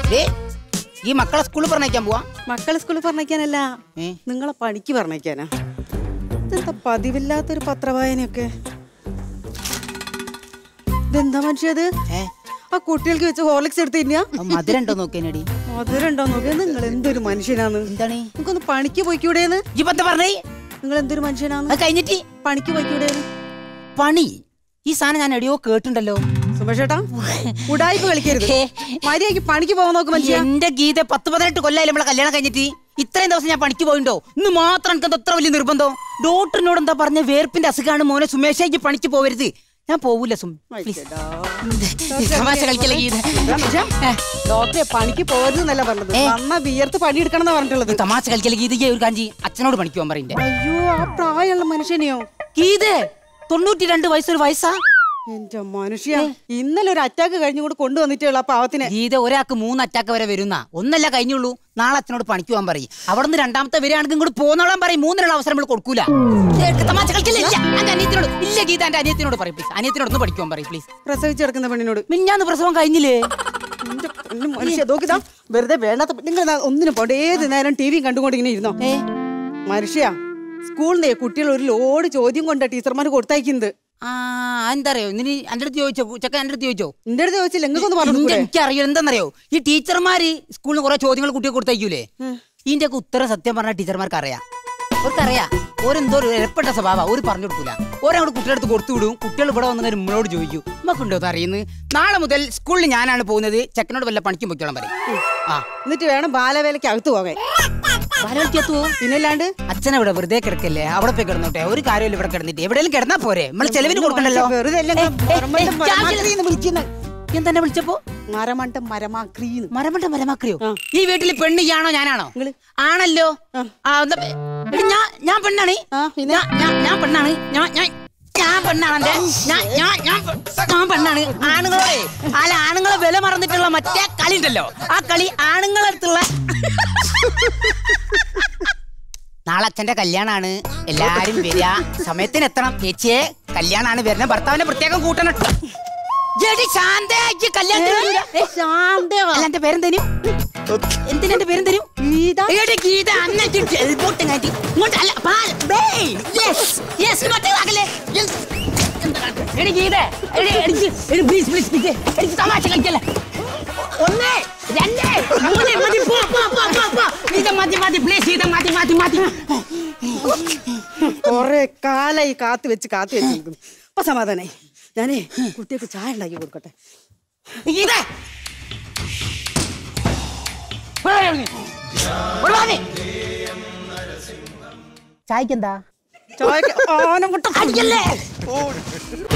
ദേ, ഈ മക്കളെ സ്കൂളിൽ പറഞ്ഞയക്കാൻ പോവാ മക്കളെ സ്കൂളിൽ പറഞ്ഞേക്കാനല്ല ഏ? നിങ്ങളെ പണിക്ക് പറഞ്ഞേക്കാനാ ഇതെന്താ പതിവില്ലാത്തൊരു പത്രവായനയൊക്കെ ഇതെന്താ മനുഷ്യത് ഏ ആ കുട്ടികൾക്ക് വെച്ച് ഹോർലിക്സ് എടുത്ത് തിന്നാ അത് മധുരം ഉണ്ടോ നോക്കിയനടി മധുരണ്ടോ നോക്കിയാ നിങ്ങൾ എന്തൊരു മനുഷ്യനാണ് എന്താണ് നിങ്ങൾക്കൊന്ന് പണിക്ക് പോയിക്കൂടേന്ന് ഈ പത്ത പറഞ്ഞേ നിങ്ങൾ എന്തൊരു മനുഷ്യനാണ് അത് കഴിഞ്ഞിട്ട് പണിക്ക് പോയിക്കൂടേന്ന് പണി ഈ സാധനം ഞാൻ എവിടെയോ കേട്ടിട്ടുണ്ടല്ലോ സുമേഷ് ചേട്ടാ ഉടായ്പ കളിക്കരുത് ഏ. മര്യാദക്ക് പണിക്ക് പോകാൻ നോക്ക് മനുഷ്യ എന്റെ ഗീത പത്ത് പതിനെട്ട് കൊല്ലായാലും നമ്മളെ കല്യാണം കഴിഞ്ഞിട്ട് ഇത്രയും ദിവസം ഞാൻ പണിക്ക് പോയിണ്ടോ ഇന്ന് മാത്രം എനിക്ക് എത്ര വലിയ നിർബന്ധം ഡോക്ടറിനോട് എന്താ പറഞ്ഞ വേർപ്പിന്റെ അസുഖമാണ് മോനെ സുമേഷേക്ക് പണിക്ക് പോവരുത് ഞാൻ പോവൂല സും പ്ലീസ് തമാശ കളിക്കല്ലേ ഗീത ഡോക്ടറെ പണിക്ക് പോകരുതെന്നല്ല പറഞ്ഞത് ഏ. നന്ന വിയർത്ത് പണിയെടുക്കണം എന്നാ പറഞ്ഞിട്ടുള്ളത് തമാശ കളിക്കല്ലേ ഗീത ഈ ഒരു കാഞ്ചി അച്ഛനോട് പണിക്ക് പോകാൻ പറയണ്ടേ അയ്യോ ആ പ്രായമുള്ള മനുഷ്യനെയോ ഗീതേ തൊണ്ണൂറ്റി രണ്ട് വയസ്സൊരു വയസ്സാ എന്റെ മനുഷ്യ ഇന്നലെ ഒരു അറ്റാക്ക് കഴിഞ്ഞുകൊണ്ട് കൊണ്ടുവന്നിട്ടുള്ള ആ പാവത്തിനെ ഗീത ഒരാൾക്ക് മൂന്ന് അറ്റാക്ക് വരെ വരുന്ന ഒന്നല്ല കഴിഞ്ഞുള്ളൂ നാളെ അച്ഛനോട് പണിക്ക് പോകാൻ പറയും അവിടെ നിന്ന് രണ്ടാമത്തെ വരികയാണെങ്കിൽ ഇങ്ങോട്ട് പോന്നോളാൻ പറയും മൂന്നിനുള്ള അവസരം നമ്മൾ കൊടുക്കൂല ഏ, തമാശ കളിക്കല്ലേ ഇല്ല എന്റെ അനിയത്തിനോട് ഇല്ല ഗീത എന്റെ അനിയത്തിനോട് പറയും പ്ലീസ് അനിയത്തിനോട് ഒന്ന് പഠിക്കുവാൻ പറയും പ്ലീസ് പ്രസവിച്ച് കിടക്കുന്ന പെണ്ണിനോട് മിഞ്ഞാന്ന് പ്രസവം കഴിഞ്ഞില്ലേ എന്റെ പൊന്നു മനുഷ്യ നോക്കിതാ വെറുതെ വേണ്ടാത്ത നിങ്ങൾ ഒന്നിനും പോണ്ട ഏത് നേരം ടി വിയും കണ്ടുകൊണ്ട് ഇങ്ങനെ ഇരുന്നോ ഏ മനുഷ്യ സ്കൂളിൽ നിന്ന് കുട്ടികൾ ഒരു ലോഡ് ചോദ്യം കൊണ്ടാ ടീച്ചർമാർ കൊടുത്തയക്കുന്നത് ആ എന്താ അറിയോ നിന് എന്റെ അടുത്ത് ചോദിച്ചോ ചെക്ക എന്റെ അടുത്ത് ചോദിച്ചോ എന്റെ അടുത്ത് ചോദിച്ചില്ല നിങ്ങൾക്കൊന്ന് പറഞ്ഞു എനിക്ക് എനിക്കറിയോ എന്താണെന്നറിയോ ഈ ടീച്ചർമാര് സ്കൂളിൽ കുറെ ചോദ്യങ്ങൾ കുട്ടിയെ കൊടുത്തയക്കൂലേ ഇതിന്റെ ഒക്കെ ഉത്തരം സത്യം പറഞ്ഞ ടീച്ചർമാർക്ക് അറിയാം അവർക്കറിയാം ഓരെന്തോ ഒരു എരപ്പെട്ട സ്വഭാവം ഒരു പറഞ്ഞു കൊടുക്കൂല ഓരങ്ങോട്ട് കുട്ടിയുടെ അടുത്ത് കൊടുത്തു വിടും കുട്ടികൾ ഇവിടെ വന്ന് നമ്മളോട് ചോദിക്കും നമുക്കുണ്ടോ എന്ന് അറിയുന്നത് നാളെ മുതൽ സ്കൂളിൽ ഞാനാണ് പോകുന്നത് ചെക്കനോട് വല്ല പണിക്കും പൊയ്ക്കോളാൻ പറയും ആ എന്നിട്ട് വേണം ബാലവേലയ്ക്ക് അകത്ത് പോകാൻ ബാലവൽക്കെത്തുവോ പിന്നല്ലാണ്ട് അച്ഛനെ ഇവിടെ വെറുതെ കിടക്കല്ലേ അവിടെ പോയി കിടന്നോട്ടെ ഒരു കാര്യമില്ല ഇവിടെ കിടന്നിട്ട് എവിടെയെങ്കിലും കിടന്നാ പോരെ നമ്മള് ചെലവിന് കൊടുക്കണ്ടല്ലോ വെറുതെ അല്ല ഏ, ഏ, മരമണ്ടം ഏ, മരമാക്രീന്ന് വിളിക്കുന്നെ. എന്തെന്നെ വിളിച്ചപ്പോ മരമണ്ടം മരമാക്രീന്ന് മരമണ്ട മരമാക്രിയോ ആ. ഈ വീട്ടിൽ പെണ്ണ് ഇയാണോ ഞാനാണോ നിങ്ങള്? ആണല്ലോ ആ. ആ, എന്താ പേ- എടി, ഞാൻ ഞാൻ പെണ്ണാണ് ആ, പിന്നെ? ഞാൻ- ഞാൻ ഞാൻ പെണ്ണാണ് ഞാൻ ഞാൻ ഞാൻ പെണ്ണാണ് എന്റെ ഞാൻ ഞാൻ ഞാൻ പെ- ഞാൻ പെണ്ണാണ് ആണുങ്ങളോടെ അല്ല ആണുങ്ങളെ വില മറന്നിട്ടുള്ള മറ്റേ കളി ഉണ്ടല്ലോ ആ കളി ആണുങ്ങളടുത്തുള്ള നാളെ അച്ഛന്റെ കല്യാണാണ് എല്ലാരും വരിക സമയത്തിന് എത്തണം ചേച്ചിയെ കല്യാണാണ് വരുന്നത് ഭർത്താവിനെ പ്രത്യേകം കൂട്ടണം ട്ടോ. എടി ശാന്തേ, ഇയ്യ് കല്യാണത്തിന് വരൂല. ഏ, അല്ല എന്റെ പേരെന്തേനു എന്തിനാ എന്റെ പേരെന്തേനു ഗീത എടി ഗീത അന്നേക്ക് ജൽബോട്ട് കാട്ടി ഇങ്ങോട്ട് അല്ല പാൽ ബേയ് യെസ് യെസ് ഇങ്ങോട്ട് ആകല്ലേ Yes. എടി ഗീത എടി എടി എടി പ്ലീസ് പ്ലീസ് പ്ലീസ് എടി തമാശ കളിക്കല്ലേ ഒന്ന് രണ്ട് മൂന്ന് മതി പോ പോ പോ പോ പോ ഗീത മതി മതി പ്ലീസ് ഗീത മതി മതി മതി കൊറേ കാലായി കാത്തു വെച്ച് കാത്തു വെച്ച് നിൽക്കുന്നു അപ്പൊ സമാധാനായി ഞാനേ കുട്ടിയൊക്കെ ചായ ഉണ്ടാക്കി കൊടുക്കട്ടെ ഗീത ചായക്കെന്താ ചായക്ക് ആനം മുട്ട അടിക്കല്ലേ